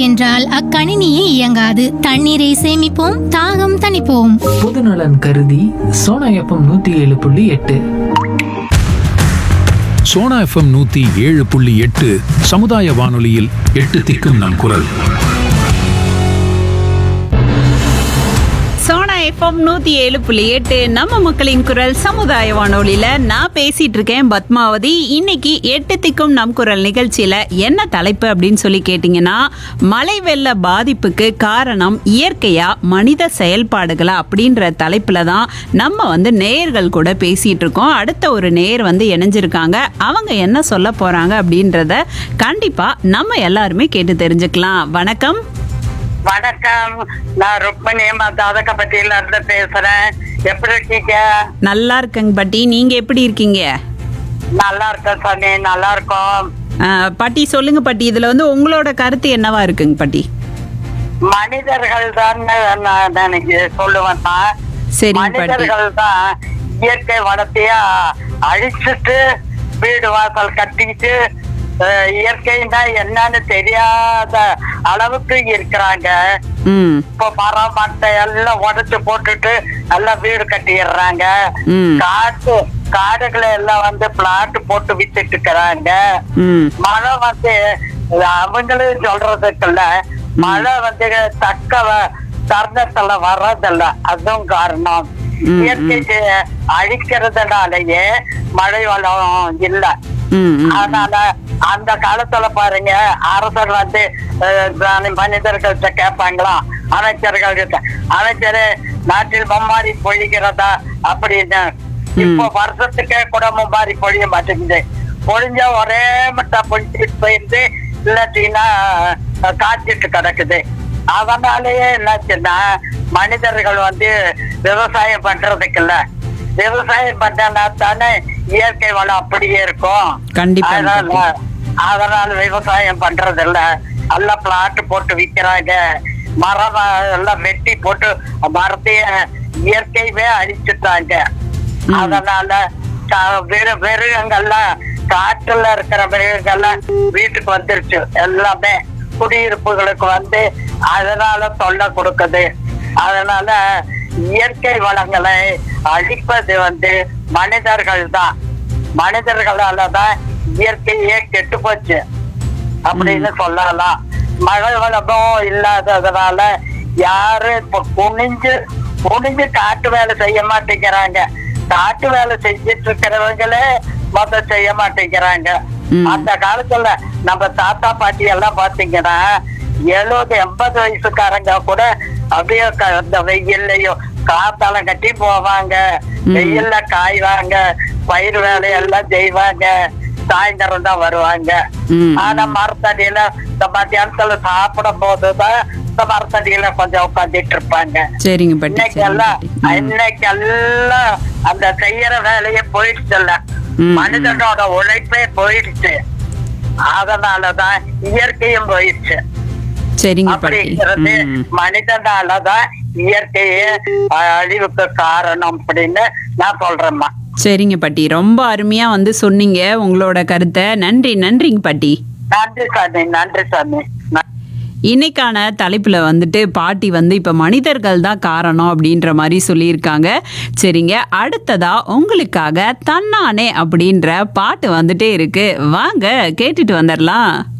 என்றால் அக்கணினியே இயங்காது தண்ணீரை சேமிப்போம் தாகம் தணிப்போம் பொதுநலன் கருதி சோனா எஃப்எம் நூத்தி ஏழு புள்ளி எட்டு சோனா எஃப்எம் நூத்தி ஏழு புள்ளி எட்டு சமுதாய வானொலியில் எட்டு திக்கும் நம் குரல் சோனா எஃப்எம் நூத்தி ஏழு புள்ளி எட்டு நம்ம மக்களின் குரல் சமுதாய வானொலியில நான் பேசிட்டு இருக்கேன் பத்மாவதி இன்னைக்கு எட்டு திக்கும் நம் குரல் நிகழ்ச்சியில என்ன தலைப்பு அப்படின்னு சொல்லி கேட்டீங்கன்னா மழை வெள்ள பாதிப்புக்கு காரணம் இயற்கையா மனித செயல்பாடுகளா அப்படின்ற தலைப்புல தான் நம்ம வந்து நேயர்கள் கூட பேசிட்டு இருக்கோம் அடுத்த ஒரு நேயர் வந்து இணைஞ்சிருக்காங்க அவங்க என்ன சொல்ல போறாங்க அப்படின்றத கண்டிப்பா நம்ம எல்லாருமே கேட்டு தெரிஞ்சுக்கலாம் வணக்கம் வணக்கம் நான் ருக்மணி தாதகப்பட்டியில இருந்து பேசுறேன் எப்படி இருக்கீங்க நல்லா இருக்கேங்க பாட்டி நீங்க எப்படி இருக்கீங்க நல்லா இருக்கேன் சாமி நல்லா இருக்கோம் ஆ, பாட்டி சொல்லுங்க பாட்டி இதுல வந்து உங்களோட கருத்து என்னவா இருக்குங்க பாட்டி மனிதர்கள் தான் நான் எனக்கு சொல்லுவேன்னா சரிங்க பாட்டி மனிதர்கள் தான் இயற்கை வளத்தைய அழிச்சிட்டு வீடு வாசல் கட்டிட்டு அஹ், இயற்கைன்னா என்னன்னு தெரியாத அளவுக்கு இருக்கிறாங்க ம் இப்போ மரம் மட்டை எல்லாம் உடைச்சு போட்டுட்டு எல்லாம் வீடு கட்டிடுறாங்க ம். காட்டு காடுகளை எல்லாம் வந்து பிளாட் போட்டு வித்துட்டு இருக்கிறாங்க ம் மழை வந்து அவங்களும் சொல்றதுக்குல்ல மழை வந்து தக்க வ- தருணத்துல வர்றதில்ல அதுவும் காரணம் ம், இயற்கைக்கு அழிக்கிறதுனாலயே மழை வளம் இல்ல ம் ம். அதனால அந்த காலத்துல பாருங்க அரசர் வந்து அஹ், தானே மனிதர்கள்ட்ட கேட்பாங்களா அமைச்சர்கள் கிட்ட அமைச்சரு நாட்டில் மும்மாரி பொழிகிறதா அப்படின்னு இப்போ வருஷத்துக்கே கூட மும்மாரி பொழிய மாட்டேங்குது பொழிஞ்ச ஒரே மட்டும் பொழிச்சிட்டு போயிருந்து இல்லாட்டின்னா அஹ், காய்ச்சிட்டு கிடக்குது அதனாலயே என்னாச்சுன்னா மனிதர்கள் வந்து விவசாயம் பண்றதுக்கு இல்ல விவசாயம் பண்ணா தானே இயற்கை வளம் அப்படியே இருக்கும் கண்டிப்பா, அதனால அதனால விவசாயம் பண்றது இல்ல எல்லாம் பிளாட் போட்டு விக்கிறாங்க மரம் எல்லாம் வெட்டி போட்டு மரத்தைய இயற்கையவே அழிச்சுட்டாங்க அதனால க- விரு- மிருகங்கள்லாம் காட்டுல இருக்கிற மிருகங்கள்லாம் வீட்டுக்கு வந்துருச்சு எல்லாமே குடியிருப்புகளுக்கு வந்து அதனால தொல்லை கொடுக்குது அதனால இயற்கை வளங்களை அழிப்பது வந்து மனிதர்கள் தான் மனிதர்களால தான் இயற்கையே கெட்டு போச்சு அப்படின்னு சொல்லலாம் மழை வளமும் இல்லாததுனால யாரு இப்ப குனிஞ்சு குனிஞ்சு காட்டு வேலை செய்ய மாட்டேங்கிறாங்க காட்டு வேலை செஞ்சிட்டு இருக்கிறவங்களே மொத்த செய்ய மாட்டேங்கிறாங்க ம். அந்த காலத்துல நம்ம தாத்தா பாட்டி எல்லாம் பாத்தீங்கன்னா எழுபது எண்பது வயசுக்காரங்க கூட அப்படியே க- இந்த வெயில்லையும் காத்தாலம் கட்டி போவாங்க வெயில்ல காய்வாங்க பயிர் வேலையெல்லாம் செய்வாங்க சாயந்தரம் தான் வருவாங்க ம். ஆனா மரத்தடியில இந்த மத்தியானத்துல சாப்பிடும் போதுதான் இந்த மரத்தடியில கொஞ்சம் உட்காந்துட்டு இருப்பாங்க சரிங்க பாட்டி இன்னைக்கு சரிங்க எல்லாம் பாட்டி. ம். இன்னைக்கு எல்லாம் அந்த செய்யற வேலையே போயிடுச்சு இல்ல ம், மனிதனோட உழைப்பே போயிடுச்சு அதனாலதான் இயற்கையும் போயிடுச்சு சரிங்க பாட்டி அப்படிங்கிறது ம். மனிதனாலதான் இயற்கையே அஹ், அழிவுக்கு காரணம் அப்படின்னு நான் சொல்றேம்மா சரிங்க பாட்டி ரொம்ப அருமையா வந்து சொன்னீங்க உங்களோட கருத்தை நன்றி நன்றிங்க பாட்டி நன்றி சாமி நன்றி சாமி ந- இன்னைக்கான தலைப்புல வந்துட்டு பாட்டி வந்து இப்ப மனிதர்கள் தான் காரணம் அப்படின்ற மாதிரி சொல்லியிருக்காங்க சரிங்க அடுத்ததா உங்களுக்காக தன்னானே அப்படின்ற பாட்டு வந்துட்டே இருக்கு வாங்க கேட்டுட்டு வந்துடலாம்